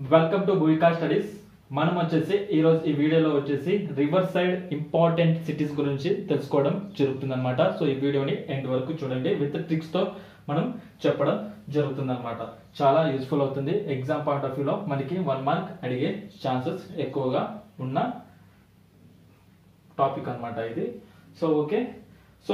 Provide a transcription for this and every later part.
welcome to Bhumika studies మనం వచ్చేసి ఈ రోజు ఈ వీడియోలో వచ్చేసి రివర్ సైడ్ ఇంపార్టెంట్ సిటీస్ గురించి తెలుసుకోవడం జరుగుతుంది అనమాట సో ఈ వీడియోని ఎండ్ వరకు చూడండి విత్ ట్రిక్స్ తో మనం చెప్పడం జరుగుతుంది అనమాట చాలా యూస్ఫుల్ అవుతుంది ఎగ్జామ్ పాయింట్ ఆఫ్ వ్యూలో మనకి వన్ మార్క్ అడిగే ఛాన్సెస్ ఎక్కువగా ఉన్న టాపిక్ అన్నమాట ఇది సో ఓకే సో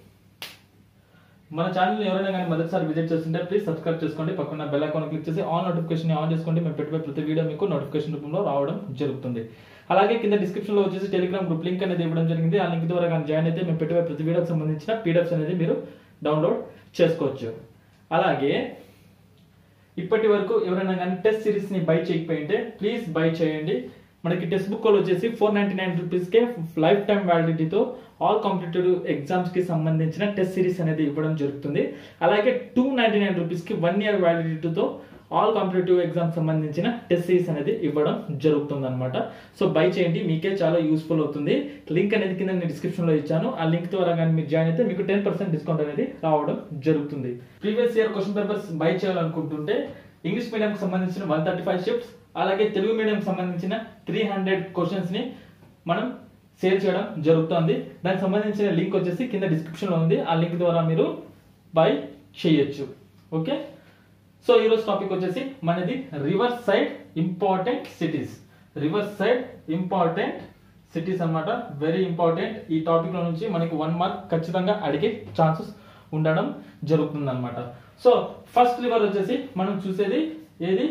మన ఛానల్ ఎవరైనా కానీ మొదటిసారి విజిట్ చేస్తుంటే ప్లీజ్ సబ్స్క్రైబ్ చేసుకోండి పక్కన బెల్ ఐకాన్ క్లిక్ చేసి ఆన్ నోటిఫికేషన్ ఆన్ చేసుకోండి మేము పెట్టే ప్రతి వీడియో మీకు నోటిఫికేషన్ రూపంలో రావడం జరుగుతుంది అలాగే కింద డిస్క్రిప్షన్ లో వచ్చేసి టెలిగ్రామ్ గ్రూప్ లింక్ అనేది ఇవ్వడం జరిగింది ఆ లింక్ ద్వారా కానీ జాయిన్ అయితే మేము పెట్టే ప్రతి వీడియోకి సంబంధించిన పీడిఎఫ్స్ అనేది మీరు డౌన్లోడ్ చేసుకోవచ్చు అలాగే ఇప్పటి వరకు ఎవరైనా కానీ టెస్ట్ సిరీస్ ని బై చేయకపోయింటే ప్లీజ్ బై చేయండి మనకి టెక్స్ట్ బుక్ వచ్చేసి ఫోర్ నైన్టీ నైన్ రూపీస్కే లైఫ్ టైం వ్యాలిడిటీతో ఆల్ కాంపిటేటివ్ ఎగ్జామ్స్ కి సంబంధించిన టెస్ట్ సిరీస్ అనేది ఇవ్వడం జరుగుతుంది అలాగే టూ నైన్టీ నైన్ రూపీస్కి వన్ ఇయర్ వ్యాలిడిటీతో ఆల్ కాంపిటేటివ్ ఎగ్జామ్ సంబంధించిన టెస్ట్ సిరీస్ అనేది ఇవ్వడం జరుగుతుంది అనమాట సో బై చేయండి మీకే చాలా యూస్ఫుల్ అవుతుంది లింక్ అనేది కింద నేను డిస్క్రిప్షన్ లో ఇచ్చాను ఆ లింక్ ద్వారా కానీ మీరు జాయిన్ అయితే మీకు టెన్ పర్సెంట్ డిస్కౌంట్ అనేది రావడం జరుగుతుంది previous year question papers buy చేయాలనుకుంటుంటే ఇంగ్లీష్ మీడియం కి సంబంధించిన వన్ థర్టీ ఫైవ్ షిఫ్ట్స్ అలాగే తెలుగు మీడియం సంబంధించిన త్రీ హండ్రెడ్ క్వశ్చన్స్ ని మనం సేల్ చేయడం జరుగుతుంది దానికి సంబంధించిన లింక్ వచ్చేసి కింద డిస్క్రిప్షన్ లో ఉంది ఆ లింక్ ద్వారా మీరు బై చేయొచ్చు ఓకే సో ఈరోజు టాపిక్ వచ్చేసి మనది river side important cities river side important cities అన్నమాట వెరీ ఇంపార్టెంట్ ఈ టాపిక్ లో నుంచి మనకి వన్ మార్క్ ఖచ్చితంగా అడిగే ఛాన్సెస్ ఉండడం జరుగుతుంది అనమాట సో ఫస్ట్ రివర్ వచ్చేసి మనం చూసేది ఏది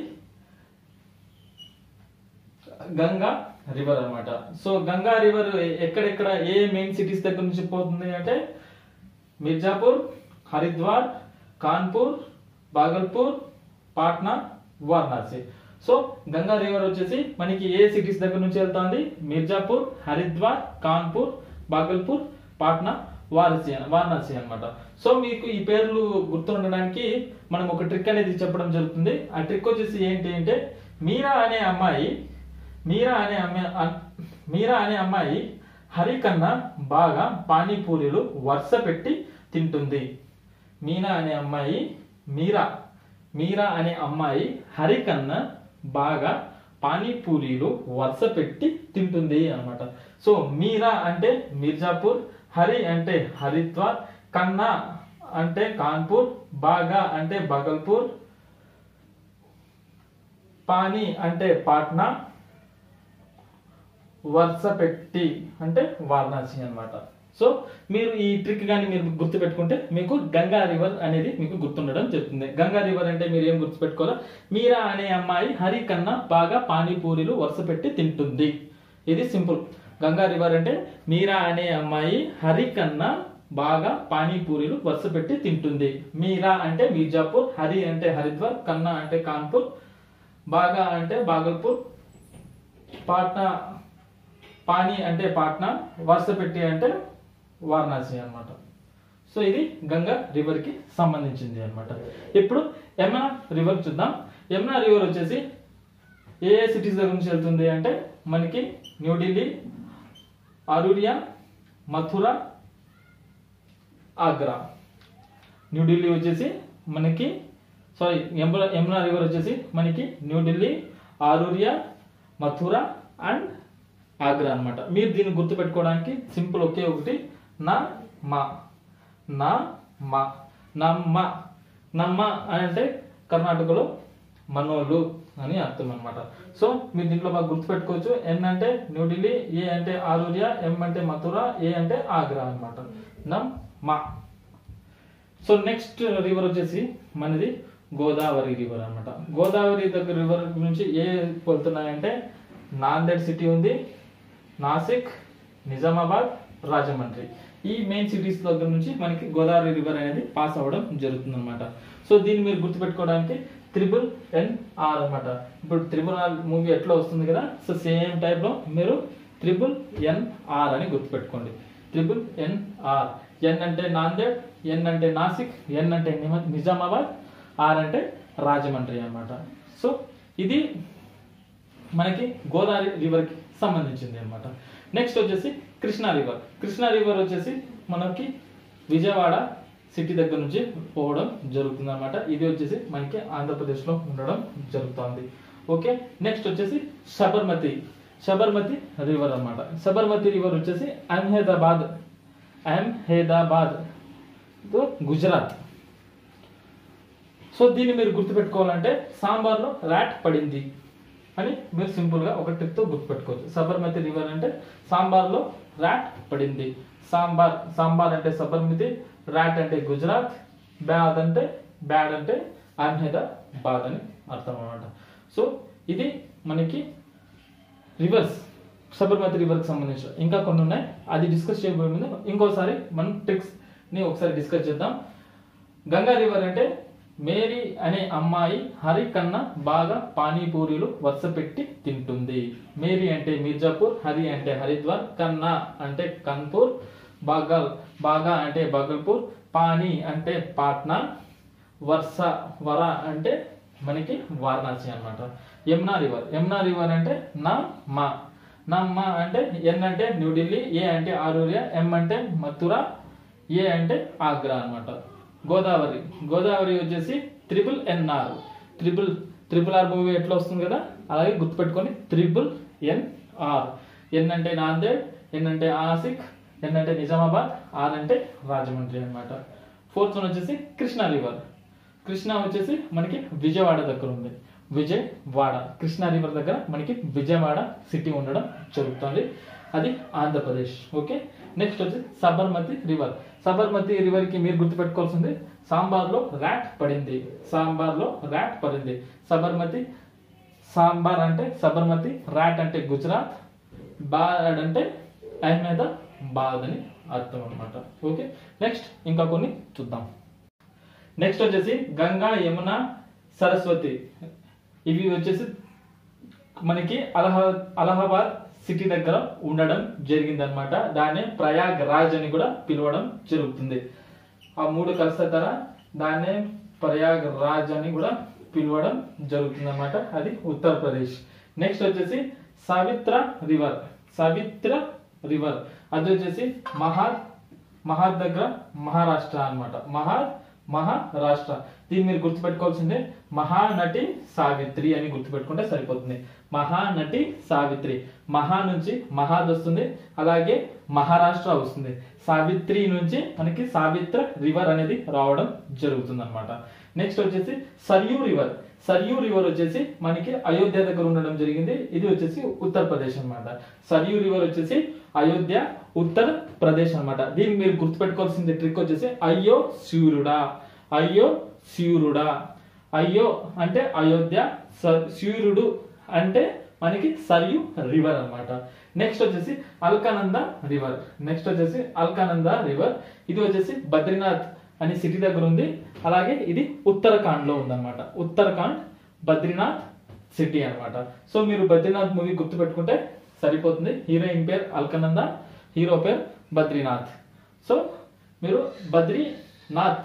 గంగా రివర్ అన్నమాట సో గంగా రివర్ ఎక్కడెక్కడ ఏ మెయిన్ సిటీస్ దగ్గర నుంచి పోతుంది అంటే మిర్జాపూర్ హరిద్వార్ కాన్పూర్ బాగల్పూర్ పాట్నా వారణాసి సో గంగా రివర్ వచ్చేసి మనకి ఏ సిటీస్ దగ్గర నుంచి వెళ్తుంది మిర్జాపూర్ హరిద్వార్ కాన్పూర్ బాగల్పూర్ పాట్నా వారణాసి వారణాసి అన్నమాట సో మీకు ఈ పేర్లు గుర్తుండడానికి మనం ఒక ట్రిక్ అనేది చెప్పడం జరుగుతుంది ఆ ట్రిక్ వచ్చేసి ఏంటి అంటే మీరా అనే అమ్మాయి మీరా అనే అమ్మాయి అన్- మీరా అనే అమ్మాయి హరి కన్నా బాగా పానీపూరీలు వరుస పెట్టి తింటుంది మీనా అనే అమ్మాయి మీరా మీరా అనే అమ్మాయి హరి కన్నా బాగా పానీపూరీలు వరుస పెట్టి తింటుంది అన్నమాట సో మీరా అంటే మిర్జాపూర్ హరి అంటే హరిద్వార్ కన్నా అంటే కాన్పూర్ బాగా అంటే బగల్పూర్ పానీ అంటే పాట్నా వరుస పెట్టి అంటే వారణాసి అన్నమాట సో మీరు ఈ ట్రిక్ కానీ మీరు గుర్తు పెట్టుకుంటే మీకు గంగా రివర్ అనేది మీకు గుర్తుండడం జరుగుతుంది గంగా రివర్ అంటే మీరు ఏం గుర్తు పెట్టుకోవాలా మీరా అనే అమ్మాయి హరి కన్నా బాగా పానీపూరీలు వరుస పెట్టి తింటుంది ఇది సింపుల్ గంగా రివర్ అంటే మీరా అనే అమ్మాయి హరి కన్నా బాగా పానీపూరీలు వరుస పెట్టి తింటుంది మీరా అంటే మీర్జాపూర్ హరి అంటే హరిద్వార్ కన్నా అంటే కాన్పూర్ బాగా అంటే బాగల్పూర్ పాట్నా పానీ అంటే పాట్నా వరుస పెట్టి అంటే వారణాసి అన్నమాట సో ఇది గంగా రివర్ కి సంబంధించింది అన్నమాట ఇప్పుడు యమునా రివర్ చూద్దాం యమునా రివర్ వచ్చేసి ఏ ఏ సిటీస్ దగ్గర నుంచి వెళ్తుంది అంటే మనకి న్యూఢిల్లీ అరూరియా మథుర ఆగ్రా న్యూఢిల్లీ వచ్చేసి మనకి సారీ యమునా యమునా రివర్ వచ్చేసి మనకి న్యూఢిల్లీ ఆరూరియా మథుర అండ్ ఆగ్రా అన్నమాట మీరు దీన్ని గుర్తుపెట్టుకోవడానికి సింపుల్ ఒకే ఒకటి నా మా నా మా నమ్మ నమ్మ అని అంటే కర్ణాటకలో మనోళ్ళు అని అర్థం అన్నమాట సో మీరు దీంట్లో బాగా గుర్తుపెట్టుకోవచ్చు ఎన్ అంటే న్యూఢిల్లీ ఏ అంటే ఆరూరియా ఎం అంటే మథుర ఏ అంటే ఆగ్రా అన్నమాట నమ్ మా సో నెక్స్ట్ రివర్ వచ్చేసి మనది గోదావరి రివర్ అన్నమాట గోదావరి దగ్గర రివర్ నుంచి ఏ వెళ్తున్నాయంటే నాందేడ్ సిటీ ఉంది నాసిక్ నిజామాబాద్ రాజమండ్రి ఈ మెయిన్ సిటీస్ దగ్గర నుంచి మనకి గోదావరి రివర్ అనేది పాస్ అవ్వడం జరుగుతుంది అనమాట సో దీన్ని మీరు గుర్తుపెట్టుకోవడానికి త్రిబుల్ ఎన్ ఆర్ అనమాట ఇప్పుడు త్రిబుల్ ఆర్ మూవీ ఎట్లా వస్తుంది కదా సో సేమ్ టైప్ లో మీరు త్రిబుల్ ఎన్ ఆర్ అని గుర్తుపెట్టుకోండి త్రిబుల్ ఎన్ ఆర్ ఎన్ అంటే నాందేడ్ ఎన్ అంటే నాసిక్ ఎన్ అంటే నిమ- నిజామాబాద్ ఆర్ అంటే రాజమండ్రి అన్నమాట సో ఇది మనకి గోదావరి రివర్ కి సంబంధించింది అన్నమాట నెక్స్ట్ వచ్చేసి కృష్ణా రివర్ కృష్ణా రివర్ వచ్చేసి మనకి విజయవాడ సిటీ దగ్గర నుంచి పోవడం జరుగుతుంది అనమాట ఇది వచ్చేసి మనకి ఆంధ్రప్రదేశ్ లో ఉండడం జరుగుతుంది ఓకే నెక్స్ట్ వచ్చేసి శబర్మతి శబర్మతి రివర్ అన్నమాట శబర్మతి రివర్ వచ్చేసి అహ్మదాబాద్ అహ్మదాబాద్ తో గుజరాత్ సో దీన్ని మీరు గుర్తుపెట్టుకోవాలంటే సాంబార్లో ర్యాట్ పడింది అని మీరు సింపుల్గా ఒక ట్రిక్తో గుర్తుపెట్టుకోవచ్చు సబర్మతి రివర్ అంటే సాంబార్లో ర్యాట్ పడింది సాంబార్ సాంబార్ అంటే సబర్మతి ర్యాట్ అంటే గుజరాత్ బ్యాడ్ అంటే బ్యాడ్ అంటే అహ్మదాబాద్ అని అర్థం అన్నమాట సో ఇది మనకి రివర్స్ సబర్మతి రివర్కి సంబంధించిన ఇంకా కొన్ని ఉన్నాయి అది డిస్కస్ చేయబోయే ముందు ఇంకోసారి మనం ట్రిక్స్ ని ఒకసారి డిస్కస్ చేద్దాం గంగా రివర్ అంటే మేరీ అనే అమ్మాయి హరి కన్నా బాగా పానీపూరీలు వరుస పెట్టి తింటుంది మేరీ అంటే మిర్జాపూర్ హరి అంటే హరిద్వార్ కన్నా అంటే కన్పూర్ బాగల్ బాగా అంటే బగల్పూర్ పానీ అంటే పాట్నా వర్ష వర అంటే మనకి వారణాసి అన్నమాట యమునా రివర్ యమునా రివర్ అంటే నా మా నమ్మ అంటే ఎన్ అంటే న్యూఢిల్లీ ఏ అంటే ఆరూర్య ఎం అంటే మథురా ఏ అంటే ఆగ్రా అన్నమాట గోదావరి గోదావరి వచ్చేసి triple N R triple triple R movie ఎట్లా వస్తుంది కదా అలాగే గుర్తుపెట్టుకొని త్రిపుల్ ఎన్ఆర్ ఎన్ అంటే నాందేడ్ ఎన్ అంటే ఆసిక్ ఎన్ అంటే నిజామాబాద్ ఆర్ అంటే రాజమండ్రి అన్నమాట ఫోర్త్ వన్ వచ్చేసి కృష్ణా రివర్ కృష్ణా వచ్చేసి మనకి విజయవాడ దగ్గర ఉంది విజయవాడ కృష్ణా రివర్ దగ్గర మనకి విజయవాడ సిటీ ఉండడం జరుగుతుంది అది ఆంధ్రప్రదేశ్ ఓకే నెక్స్ట్ వచ్చి సబర్మతి రివర్ సబర్మతి రివర్ కి మీరు గుర్తుపెట్టుకోవాల్సింది సాంబార్లో ర్యాట్ పడింది సాంబార్లో ర్యాట్ పడింది సబర్మతి సాంబార్ అంటే సబర్మతి ర్యాట్ అంటే గుజరాత్ బాడ్ అంటే అహ్మదాబాద్ అని అర్థం అనమాట ఓకే నెక్స్ట్ ఇంకా కొన్ని చూద్దాం నెక్స్ట్ వచ్చేసి గంగా యమున సరస్వతి ఇవి వచ్చేసి మనకి అలహా అలహాబాద్ సిటీ దగ్గర ఉండడం జరిగింది అనమాట దాన్ని ప్రయాగ్ రాజ్ అని కూడా పిలవడం జరుగుతుంది ఆ మూడు కలిసిన దాన్నే ప్రయాగ్ రాజ్ అని కూడా పిలవడం జరుగుతుంది అనమాట అది ఉత్తరప్రదేశ్ నెక్స్ట్ వచ్చేసి సావిత్ర రివర్ సావిత్ర రివర్ అది వచ్చేసి మహార్ మహార్ దగ్గర మహారాష్ట్ర అన్నమాట మహార్ మహారాష్ట్ర దీన్ని మీరు గుర్తుపెట్టుకోవాల్సిందే మహానటి సావిత్రి అని గుర్తుపెట్టుకుంటే సరిపోతుంది మహానటి సావిత్రి మహా నుంచి మహాద్ వస్తుంది అలాగే మహారాష్ట్ర వస్తుంది సావిత్రి నుంచి మనకి సావిత్ర రివర్ అనేది రావడం జరుగుతుంది అనమాట నెక్స్ట్ వచ్చేసి సర్యూ రివర్ సర్యూ రివర్ వచ్చేసి మనకి అయోధ్య దగ్గర ఉండడం జరిగింది ఇది వచ్చేసి ఉత్తరప్రదేశ్ అన్నమాట సర్యూ రివర్ వచ్చేసి అయోధ్య ఉత్తర ప్రదేశ్ అన్నమాట దీన్ని మీరు గుర్తుపెట్టుకోవాల్సింది ట్రిక్ వచ్చేసి అయ్యో సూర్యుడా అయ్యో సూర్యుడా అయ్యో అంటే అయోధ్య స- సూర్యుడు అంటే మనకి సరియు రివర్ అన్నమాట నెక్స్ట్ వచ్చేసి అల్కానంద రివర్ నెక్స్ట్ వచ్చేసి అల్కానంద రివర్ ఇది వచ్చేసి బద్రీనాథ్ అనే సిటీ దగ్గర ఉంది అలాగే ఇది ఉత్తరాఖండ్ లో ఉందన్నమాట ఉత్తరాఖండ్ బద్రీనాథ్ సిటీ అన్నమాట సో మీరు బద్రీనాథ్ మూవీ గుర్తుపెట్టుకుంటే సరిపోతుంది హీరోయిన్ పేరు అల్కనంద హీరో పేరు బద్రీనాథ్ సో మీరు బద్రీనాథ్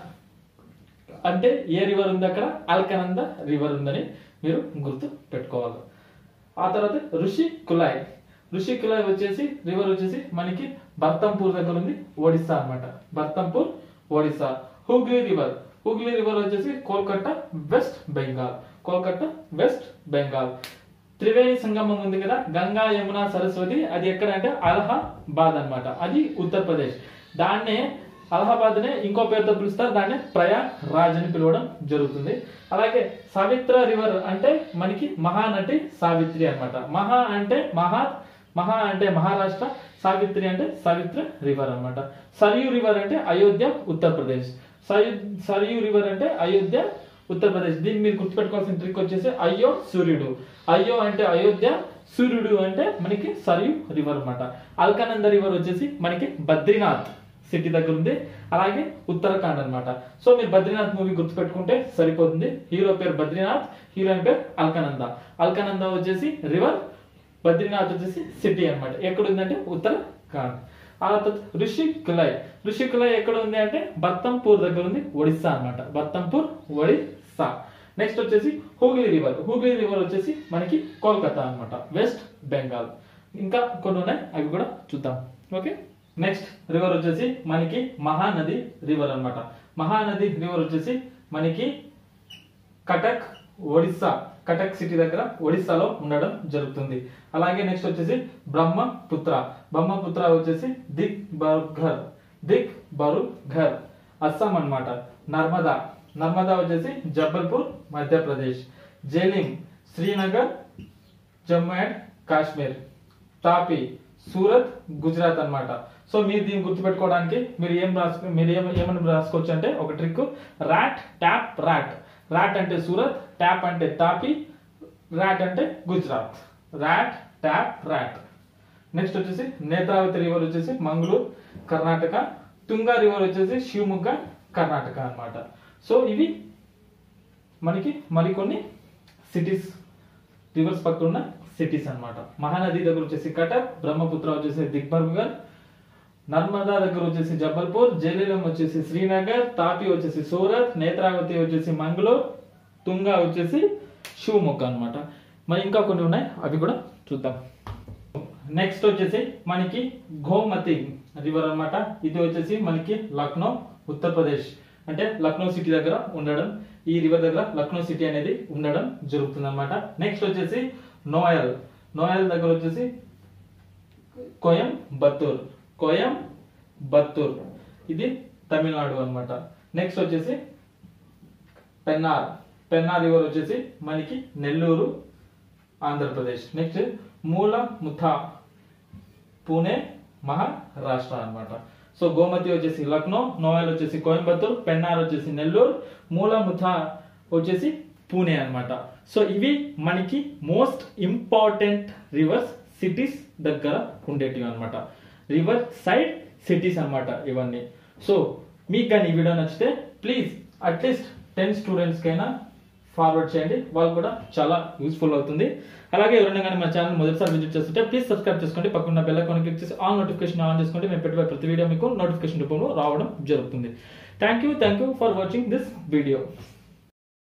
అంటే ఏ రివర్ ఉంది అక్కడ అల్కనంద రివర్ ఉందని మీరు గుర్తు పెట్టుకోవాలి ఆ తర్వాత ఋషి కులాయ్ ఋషి కులాయ్ వచ్చేసి రివర్ వచ్చేసి మనకి బర్తంపూర్ దగ్గర ఉంది ఒడిస్సా అన్నమాట బర్తంపూర్ ఒడిస్సా హుగ్లీ రివర్ హుగ్లీ రివర్ వచ్చేసి కోల్కతా వెస్ట్ బెంగాల్ కోల్కతా వెస్ట్ బెంగాల్ త్రివేణి సంగమం ఉంది కదా గంగా యమున సరస్వతి అది ఎక్కడ అంటే అలహాబాద్ అన్నమాట అది ఉత్తరప్రదేశ్ దాన్నే అలహాబాద్ నే ఇంకో పేరుతో పిలుస్తారు దాన్ని ప్రయాగ్ రాజ్ అని పిలవడం జరుగుతుంది అలాగే సావిత్ర రివర్ అంటే మనకి మహానటి సావిత్రి అన్నమాట మహా అంటే మహా మహా అంటే మహారాష్ట్ర సావిత్రి అంటే సావిత్ర రివర్ అన్నమాట సరియు రివర్ అంటే అయోధ్య ఉత్తరప్రదేశ్ సయు సరియు రివర్ అంటే అయోధ్య ఉత్తరప్రదేశ్ దీన్ని మీరు గుర్తుపెట్టుకోవాల్సిన ట్రిక్ వచ్చేసి అయ్యో సూర్యుడు అయ్యో అంటే అయోధ్య సూర్యుడు అంటే మనకి సరియు రివర్ అన్నమాట అల్కానంద రివర్ వచ్చేసి మనకి బద్రీనాథ్ సిటీ దగ్గర ఉంది అలాగే ఉత్తరాఖండ్ అన్నమాట సో మీరు బద్రీనాథ్ మూవీ గుర్తుపెట్టుకుంటే సరిపోతుంది హీరో పేరు బద్రీనాథ్ హీరోయిన్ పేరు అల్కానంద అల్కానంద వచ్చేసి రివర్ బద్రీనాథ్ వచ్చేసి సిటీ అన్నమాట ఎక్కడ ఉందంటే ఉత్తరాఖండ్ ఆ తర్వాత ఋషి కులాయ్ ఋషి కులాయ్ ఎక్కడ ఉంది అంటే బత్తంపూర్ దగ్గర ఉంది ఒడిస్సా అన్నమాట బత్తంపూర్ ఒడిస్సా నెక్స్ట్ వచ్చేసి హూగ్లీ రివర్ హూగ్లీ రివర్ వచ్చేసి మనకి కోల్కతా అన్నమాట వెస్ట్ బెంగాల్ ఇంకా కొన్ని ఉన్నాయి అవి కూడా చూద్దాం ఓకే నెక్స్ట్ రివర్ వచ్చేసి మనకి మహానది రివర్ అన్నమాట మహానది రివర్ వచ్చేసి మనకి కటక్ ఒడిస్సా కటక్ సిటీ దగ్గర ఒడిస్సాలో ఉండడం జరుగుతుంది అలాగే నెక్స్ట్ వచ్చేసి బ్రహ్మపుత్ర బ్రహ్మపుత్ర వచ్చేసి దిక్ బర్ఘర్ దిక్ బరుఘర్ అస్సాం అన్నమాట నర్మదా నర్మదా వచ్చేసి జబల్పూర్ మధ్యప్రదేశ్ జేలిం శ్రీనగర్ జమ్మూ అండ్ కాశ్మీర్ తాపి సూరత్ గుజరాత్ అన్నమాట సో మీరు దీన్ని గుర్తుపెట్టుకోవడానికి మీరు ఏం రాసు మీరు ఏం ఏమని రాసుకోవచ్చు అంటే ఒక trick rat tap rat rat అంటే సూరత్ ట్యాప్ అంటే తాపి రాట్ అంటే Gujarat rat tap rat next వచ్చేసి నేత్రావతి రివర్ వచ్చేసి మంగళూరు కర్ణాటక తుంగా రివర్ వచ్చేసి శివమొగ్గ కర్ణాటక అన్నమాట సో ఇవి మనకి మరికొన్ని సిటీస్ రివర్స్ పక్కన ఉన్న సిటీస్ అన్నమాట మహానది దగ్గర వచ్చేసి కటక్ బ్రహ్మపుత్ర వచ్చేసి దిగ్బర్గర్ నర్మదా దగ్గర వచ్చేసి జబల్పూర్ జలీలం వచ్చేసి శ్రీనగర్ తాపి వచ్చేసి సూరత్ నేత్రావతి వచ్చేసి మంగళూరు తుంగా వచ్చేసి శివమొగ్గ అన్నమాట మరి ఇంకా కొన్ని ఉన్నాయి అవి కూడా చూద్దాం నెక్స్ట్ వచ్చేసి మనకి గోమతి రివర్ అన్నమాట ఇది వచ్చేసి మనకి లక్నో ఉత్తరప్రదేశ్ అంటే లక్నో సిటీ దగ్గర ఉండడం ఈ రివర్ దగ్గర లక్నో సిటీ అనేది ఉండడం జరుగుతుంది అనమాట నెక్స్ట్ వచ్చేసి నోయల్ నోయల్ దగ్గర వచ్చేసి కోయం బత్తూర్ కోయం బత్తూర్ ఇది తమిళనాడు అన్నమాట నెక్స్ట్ వచ్చేసి పెన్నార్ పెన్నార్ రివర్ వచ్చేసి మనకి నెల్లూరు ఆంధ్రప్రదేశ్ నెక్స్ట్ మూల ముథా పూణే మహారాష్ట్ర అన్నమాట సో గోమతి వచ్చేసి లక్నో నోయల్ వచ్చేసి కోయంబత్తూర్ పెన్నార్ వచ్చేసి నెల్లూరు మూల ముథా వచ్చేసి పూణే అన్నమాట సో ఇవి మనకి మోస్ట్ ఇంపార్టెంట్ రివర్స్ సిటీస్ దగ్గర ఉండేటివి అన్నమాట రివర్ సైడ్ సిటీస్ అన్నమాట ఇవన్నీ సో మీకు కానీ ఈ వీడియో నచ్చితే ప్లీజ్ అట్లీస్ట్ టెన్ స్టూడెంట్స్ కైనా ఫార్వర్డ్ చేయండి వాళ్ళు కూడా చాలా యూస్ఫుల్ అవుతుంది అలాగే ఎవరైనా కానీ మా ఛానల్ మొదటిసారి విజిట్ చేస్తుంటే ప్లీజ్ సబ్స్క్రైబ్ చేసుకోండి పక్కన బెల్ ఐకాన్ క్లిక్ చేసి ఆల్ నోటిఫికేషన్ ఆన్ చేసుకోండి మేము పెట్టే ప్రతి వీడియో మీకు నోటిఫికేషన్ రూపంలో రావడం జరుగుతుంది thank you thank you for watching this video